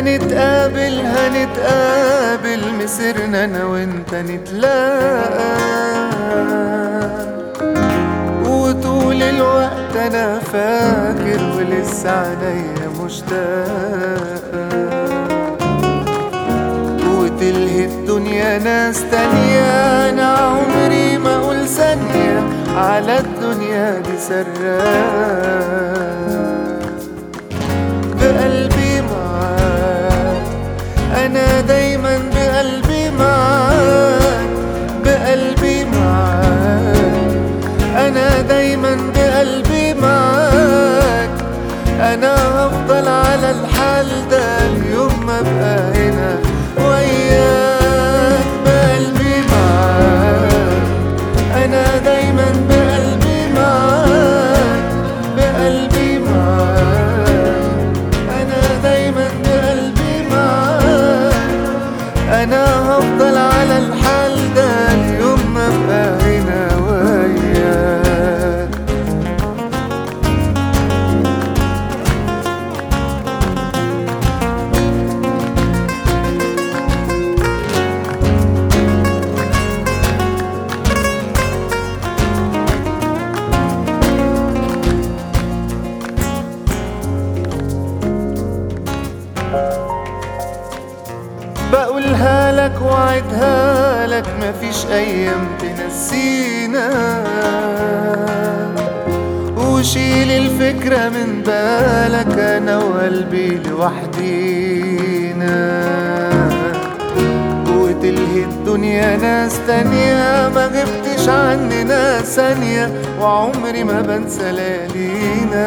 هنتقابل هنتقابل مسيرنا انا وانت نتلاقى وطول الوقت انا فاكر ولسه عينيا مشتاقة وتلهي الدنيا ناس تانية انا عمري ما اقول ثانية على الدنيا دي سراق بقلبي معاك انا دايما بقلبي معاك بقلبي معاك انا دايما بقلبي معاك انا هفضل على الحال ده اليوم ما ابقى هنا وياك بقلبي معاك انا دايما بقلبي معاك بقلبي معاك انا دايما بقلبي معاك انا هفضل على الحال ده اليوم ما ابقى هنا وياك بقولها لك وعدها لك مفيش ايام تنسينا وشيل الفكرة من بالك انا وقلبي لوحدينا وتلهي الدنيا ناس تانية ما غبتش عننا ثانية وعمري ما بنسى ليالينا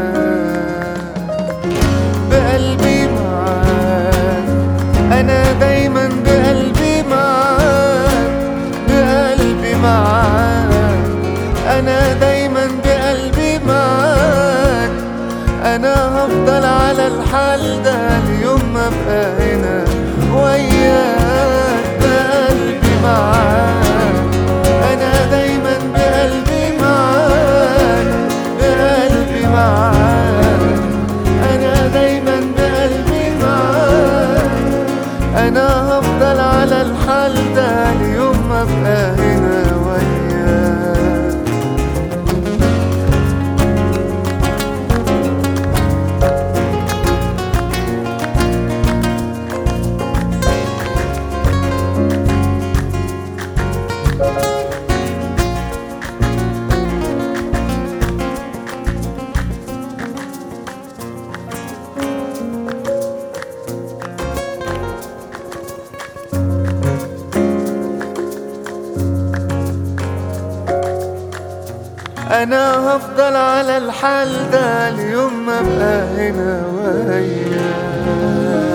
بقلبي معاك انا دايما بقلبي معاك بقلبي معاك انا دايما بقلبي معاك انا هفضل على الحال ده اليوم ما ابقى هنا وياك بقلبي معاك انا دايما بقلبي معاك بقلبي معاك انا دايما بقلبي معاك انا هفضل على الحال ده اليوم ما ابقى هنا وياك انا هفضل على الحال ده اليوم ما ابقى هنا وياك